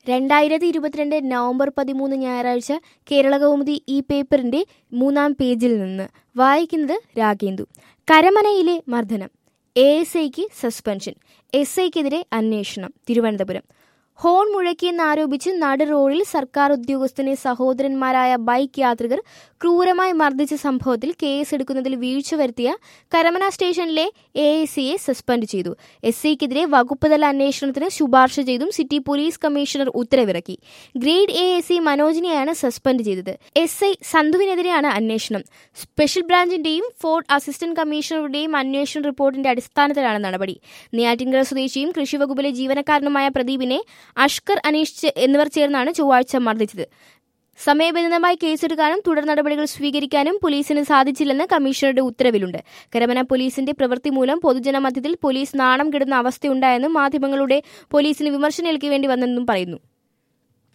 രണ്ടായിരത്തി ഇരുപത്തിരണ്ട് നവംബർ പതിമൂന്ന് ഞായറാഴ്ച കേരളകൗമുദി ഈ പേപ്പറിന്റെ മൂന്നാം പേജിൽ നിന്ന് വായിക്കുന്നത് രാഗേന്ദു കരമനയിലെ മർദ്ദനം എ എസ് ഐക്ക് സസ്പെൻഷൻ എസ് ഐക്കെതിരെ അന്വേഷണം തിരുവനന്തപുരം ഹോൺ മുഴക്കിയെന്നാരോപിച്ച് നട റോഡിൽ സർക്കാർ ഉദ്യോഗസ്ഥനെ സഹോദരന്മാരായ ബൈക്ക് യാത്രികർ ക്രൂരമായി മർദ്ദിച്ച സംഭവത്തിൽ കേസെടുക്കുന്നതിൽ വീഴ്ച വരുത്തിയ കരമന സ്റ്റേഷനിലെ എ എസ് സിയെ സസ്പെൻഡ് ചെയ്തു എസ് ഐക്കെതിരെ വകുപ്പുതല അന്വേഷണത്തിന് ശുപാർശ ചെയ്തും സിറ്റി പോലീസ് കമ്മീഷണർ ഉത്തരവിറക്കി ഗ്രേഡ് എ എസ് സി മനോജിനെയാണ് സസ്പെൻഡ് ചെയ്തത് എസ് ഐ സന്ധുവിനെതിരെയാണ് അന്വേഷണം സ്പെഷ്യൽ ബ്രാഞ്ചിന്റെയും ഫോർട്ട് അസിസ്റ്റന്റ് കമ്മീഷണറുടെയും അന്വേഷണ റിപ്പോർട്ടിന്റെ അടിസ്ഥാനത്തിലാണ് നടപടി നെയ്യാറ്റിൻകര സ്വദേശിയും കൃഷിവകുപ്പിലെ ജീവനക്കാരനുമായ പ്രദീപിനെ അഷ്കർ അനീഷ് എന്നിവർ ചേർന്നാണ് ചൊവ്വാഴ്ച മർദ്ദിച്ചത് സമയബന്ധിതമായി കേസെടുക്കാനും തുടർ നടപടികൾ സ്വീകരിക്കാനും പോലീസിന് സാധിച്ചില്ലെന്ന് കമ്മീഷണറുടെ ഉത്തരവിലുണ്ട് കരമന പോലീസിന്റെ പ്രവൃത്തി മൂലം പൊതുജനമധ്യത്തിൽ പോലീസ് നാണം കെടുന്ന അവസ്ഥയുണ്ടായെന്നും മാധ്യമങ്ങളുടെ പോലീസിന് വിമർശനം ഏൽക്കേണ്ടി വന്നെന്നും പറയുന്നു